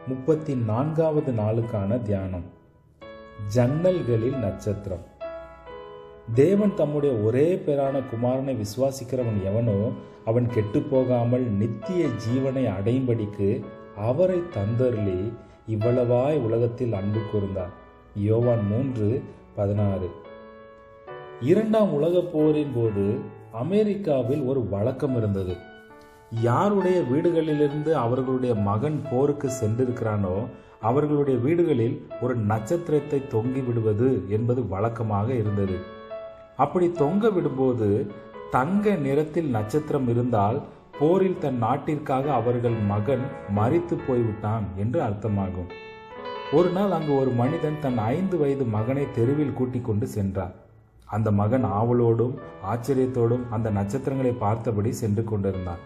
முப்பத்தி நான்காவது நாளுக்கான தியானம் ஜன்னல்களில் நட்சத்திரம் தேவன் தம்முடைய ஒரே பேரான குமாரனை விசுவாசிக்கிறவன் எவனோ அவன் கெட்டு போகாமல் நித்திய ஜீவனை அடையும்படிக்கு அவரை தந்தருளி இவ்வளவாய் உலகத்தில் அன்பு கூர்ந்தார் யோவான் மூன்று பதினாறு இரண்டாம் உலகப் போரின் போது அமெரிக்காவில் ஒரு வழக்கம் இருந்தது யாருடைய வீடுகளிலிருந்து அவர்களுடைய மகன் போருக்கு சென்றிருக்கிறானோ அவர்களுடைய வீடுகளில் ஒரு நட்சத்திரத்தை தொங்கி விடுவது என்பது வழக்கமாக இருந்தது அப்படி தொங்க விடும்போது தங்க நிறத்தில் நட்சத்திரம் இருந்தால் போரில் தன் நாட்டிற்காக அவர்கள் மகன் மறித்து போய்விட்டான் என்று அர்த்தமாகும் ஒரு நாள் அங்கு ஒரு மனிதன் தன் ஐந்து வயது மகனை தெருவில் கூட்டிக் கொண்டு சென்றார் அந்த மகன் ஆவலோடும் ஆச்சரியத்தோடும் அந்த நட்சத்திரங்களை பார்த்தபடி சென்று கொண்டிருந்தான்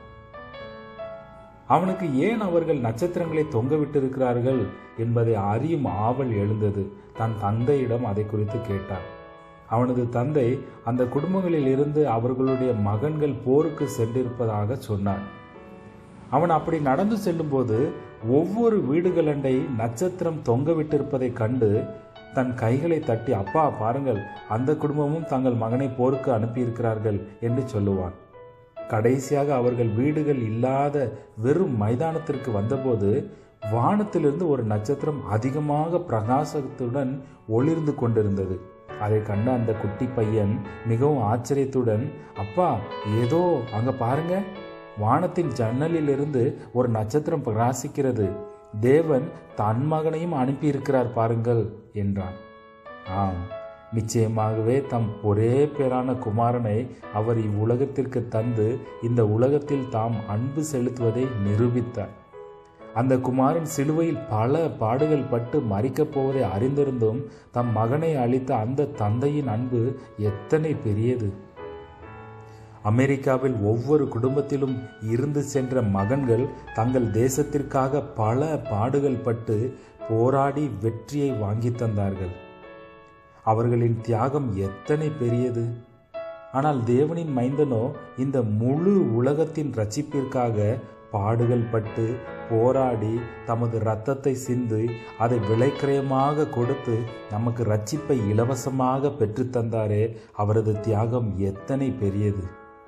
அவனுக்கு ஏன் அவர்கள் நட்சத்திரங்களை தொங்க விட்டிருக்கிறார்கள் என்பதை அறியும் ஆவல் எழுந்தது தன் தந்தையிடம் அதை குறித்து கேட்டான் அவனது தந்தை அந்த குடும்பங்களில் இருந்து அவர்களுடைய மகன்கள் போருக்கு சென்றிருப்பதாக சொன்னான் அவன் அப்படி நடந்து செல்லும்போது ஒவ்வொரு வீடுகளண்டை நட்சத்திரம் தொங்க விட்டிருப்பதை கண்டு தன் கைகளை தட்டி அப்பா பாருங்கள் அந்த குடும்பமும் தங்கள் மகனை போருக்கு அனுப்பியிருக்கிறார்கள் என்று சொல்லுவான் கடைசியாக அவர்கள் வீடுகள் இல்லாத வெறும் மைதானத்திற்கு வந்தபோது வானத்திலிருந்து ஒரு நட்சத்திரம் அதிகமாக பிரகாசத்துடன் ஒளிர்ந்து கொண்டிருந்தது அதை கண்ட அந்த குட்டி பையன் மிகவும் ஆச்சரியத்துடன் அப்பா ஏதோ அங்க பாருங்க வானத்தின் ஜன்னலிலிருந்து ஒரு நட்சத்திரம் பிரகாசிக்கிறது தேவன் தன் மகனையும் அனுப்பியிருக்கிறார் பாருங்கள் என்றான் ஆம் நிச்சயமாகவே தம் ஒரே பேரான குமாரனை அவர் இவ்வுலகத்திற்கு தந்து இந்த உலகத்தில் தாம் அன்பு செலுத்துவதை நிரூபித்தார் அந்த குமாரன் சிலுவையில் பல பாடுகள் பட்டு மறிக்கப் போவதை அறிந்திருந்தும் தம் மகனை அளித்த அந்த தந்தையின் அன்பு எத்தனை பெரியது அமெரிக்காவில் ஒவ்வொரு குடும்பத்திலும் இருந்து சென்ற மகன்கள் தங்கள் தேசத்திற்காக பல பாடுகள் பட்டு போராடி வெற்றியை வாங்கி தந்தார்கள் அவர்களின் தியாகம் எத்தனை பெரியது ஆனால் தேவனின் மைந்தனோ இந்த முழு உலகத்தின் ரட்சிப்பிற்காக பாடுகள் பட்டு போராடி தமது இரத்தத்தை சிந்து அதை விலைக்கிரயமாக கொடுத்து நமக்கு ரட்சிப்பை இலவசமாக பெற்றுத்தந்தாரே அவரது தியாகம் எத்தனை பெரியது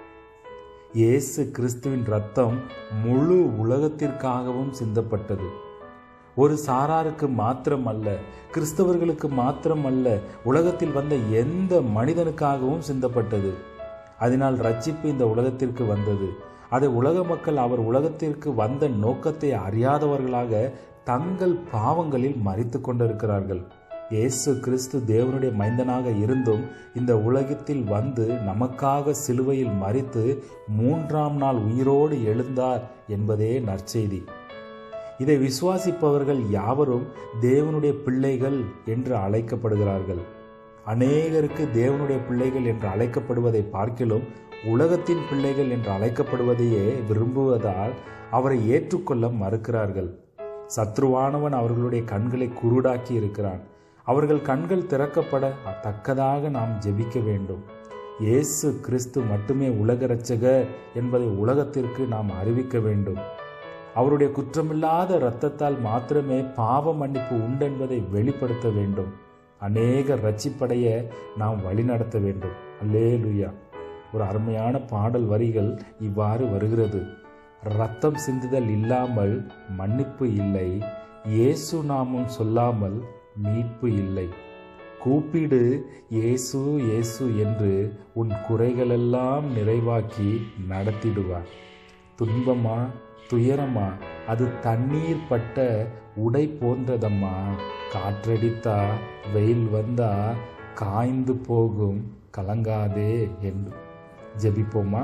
இயேசு கிறிஸ்துவின் ரத்தம் முழு உலகத்திற்காகவும் சிந்தப்பட்டது ஒரு சாராருக்கு மாத்திரம் அல்ல கிறிஸ்தவர்களுக்கு மாத்திரம் அல்ல உலகத்தில் வந்த எந்த மனிதனுக்காகவும் சிந்தப்பட்டது அதனால் ரட்சிப்பு இந்த உலகத்திற்கு வந்தது அதை உலக மக்கள் அவர் உலகத்திற்கு வந்த நோக்கத்தை அறியாதவர்களாக தங்கள் பாவங்களில் மறித்து கொண்டிருக்கிறார்கள் இயேசு கிறிஸ்து தேவனுடைய மைந்தனாக இருந்தும் இந்த உலகத்தில் வந்து நமக்காக சிலுவையில் மறித்து மூன்றாம் நாள் உயிரோடு எழுந்தார் என்பதே நற்செய்தி இதை விசுவாசிப்பவர்கள் யாவரும் தேவனுடைய பிள்ளைகள் என்று அழைக்கப்படுகிறார்கள் அநேகருக்கு தேவனுடைய பிள்ளைகள் என்று அழைக்கப்படுவதை பார்க்கிலும் உலகத்தின் பிள்ளைகள் என்று அழைக்கப்படுவதையே விரும்புவதால் அவரை ஏற்றுக்கொள்ள மறுக்கிறார்கள் சத்ருவானவன் அவர்களுடைய கண்களை குருடாக்கி இருக்கிறான் அவர்கள் கண்கள் திறக்கப்பட தக்கதாக நாம் ஜெபிக்க வேண்டும் இயேசு கிறிஸ்து மட்டுமே உலக இரட்சகர் என்பதை உலகத்திற்கு நாம் அறிவிக்க வேண்டும் அவருடைய குற்றமில்லாத இரத்தத்தால் மாத்திரமே பாவ மன்னிப்பு உண்டென்பதை வெளிப்படுத்த வேண்டும் அநேக ரட்சிப்படைய நாம் வழிநடத்த வேண்டும் அல்லே லுயா ஒரு அருமையான பாடல் வரிகள் இவ்வாறு வருகிறது ரத்தம் சிந்துதல் இல்லாமல் மன்னிப்பு இல்லை இயேசு நாமம் சொல்லாமல் மீட்பு இல்லை கூப்பிடு இயேசு இயேசு என்று உன் குறைகளெல்லாம் நிறைவாக்கி நடத்திடுவார் துன்பமா துயரமா அது தண்ணீர் பட்ட உடை போன்றதம்மா காற்றடித்தா வெயில் வந்தா காய்ந்து போகும் கலங்காதே என்று ஜெபிப்போமா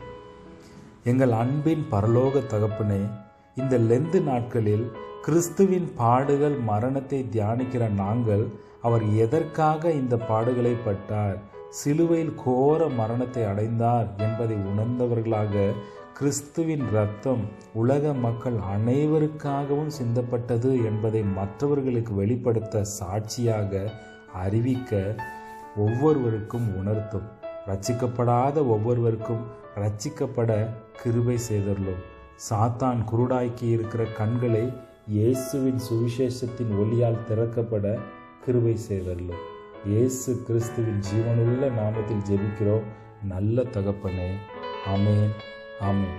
எங்கள் அன்பின் பரலோக தகப்பனே இந்த லெந்து நாட்களில் கிறிஸ்துவின் பாடுகள் மரணத்தை தியானிக்கிற நாங்கள் அவர் எதற்காக இந்த பாடுகளை பட்டார் சிலுவையில் கோர மரணத்தை அடைந்தார் என்பதை உணர்ந்தவர்களாக கிறிஸ்துவின் ரத்தம் உலக மக்கள் அனைவருக்காகவும் சிந்தப்பட்டது என்பதை மற்றவர்களுக்கு வெளிப்படுத்த சாட்சியாக அறிவிக்க ஒவ்வொருவருக்கும் உணர்த்தும் ரட்சிக்கப்படாத ஒவ்வொருவருக்கும் ரட்சிக்கப்பட கிருபை செய்தருளும் சாத்தான் குருடாக்கி இருக்கிற கண்களை இயேசுவின் சுவிசேஷத்தின் ஒளியால் திறக்கப்பட கிருபை செய்தல்லும் இயேசு கிறிஸ்துவின் ஜீவனுள்ள நாமத்தில் ஜெபிக்கிறோம் நல்ல தகப்பனே ஆமேன் ஆமேன்